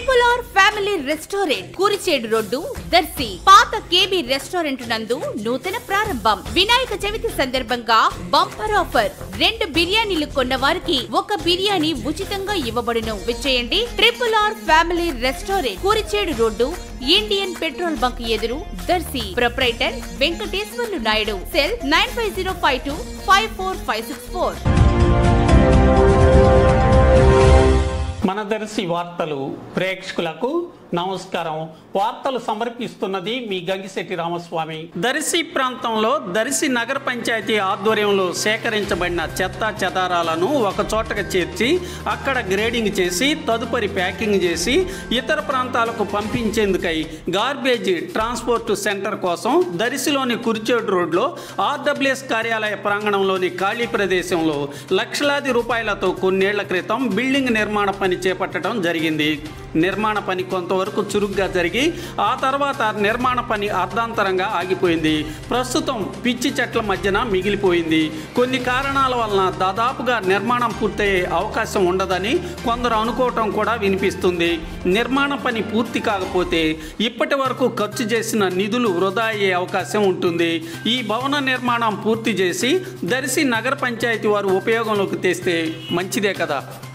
triple R family restaurant Kurichedu road Darsi పాత KB restaurant నందు నూతన ప్రారంభం వినాయక చవితి సందర్భంగా బంపర్ ఆఫర్ రెండు బిర్యానీలు కొన్న వారికి ఒక బిర్యానీ ఉచితంగా ఇవ్వబడును విచ్చేయండి triple R family restaurant Kurichedu road Indian petrol bunk ఎదురు Darsi proprietor Venkateswarlu Naidu cell nine five zero five two five four five six four మన దర్శి వార్తలు ప్రేక్షకులకు నమస్కారం వార్తలు సమర్పిస్తున్నది మీ గంగిశెట్టి రామస్వామి దర్శి ప్రాంతంలో దర్శి నగర పంచాయతీ ఆధ్వర్యంలో సేకరించబడిన చెత్త చెదారాలను ఒక చోటకు చేర్చి అక్కడ గ్రేడింగ్ చేసి తదుపరి ప్యాకింగ్ చేసి ఇతర ప్రాంతాలకు పంపించేందుకై గార్బేజ్ ట్రాన్స్పోర్ట్ సెంటర్ కోసం దర్శిలోని కురిచేడు రోడ్లో ఆర్డబ్ల్యూఎస్ కార్యాలయ ప్రాంగణంలోని ఖాళీ ప్రదేశంలో లక్షలాది రూపాయలతో కొన్నేళ్ల క్రితం బిల్డింగ్ నిర్మాణ పని చేపట్టడం జరిగింది నిర్మాణ పని కొంతవరకు చురుగ్గా జరిగి ఆ తర్వాత నిర్మాణ పని అర్ధాంతరంగా ఆగిపోయింది ప్రస్తుతం పిచ్చి చెట్ల మధ్యన మిగిలిపోయింది కొన్ని కారణాల వలన దాదాపుగా నిర్మాణం పూర్తయ్యే అవకాశం ఉండదని కొందరు అనుకోవటం కూడా వినిపిస్తుంది నిర్మాణ పని పూర్తి కాకపోతే ఇప్పటి వరకు ఖర్చు చేసిన నిధులు వృధా అయ్యే అవకాశం ఉంటుంది ఈ భవన నిర్మాణం పూర్తి చేసి దర్శి నగర పంచాయతీ వారు ఉపయోగంలోకి తెస్తే మంచిదే కదా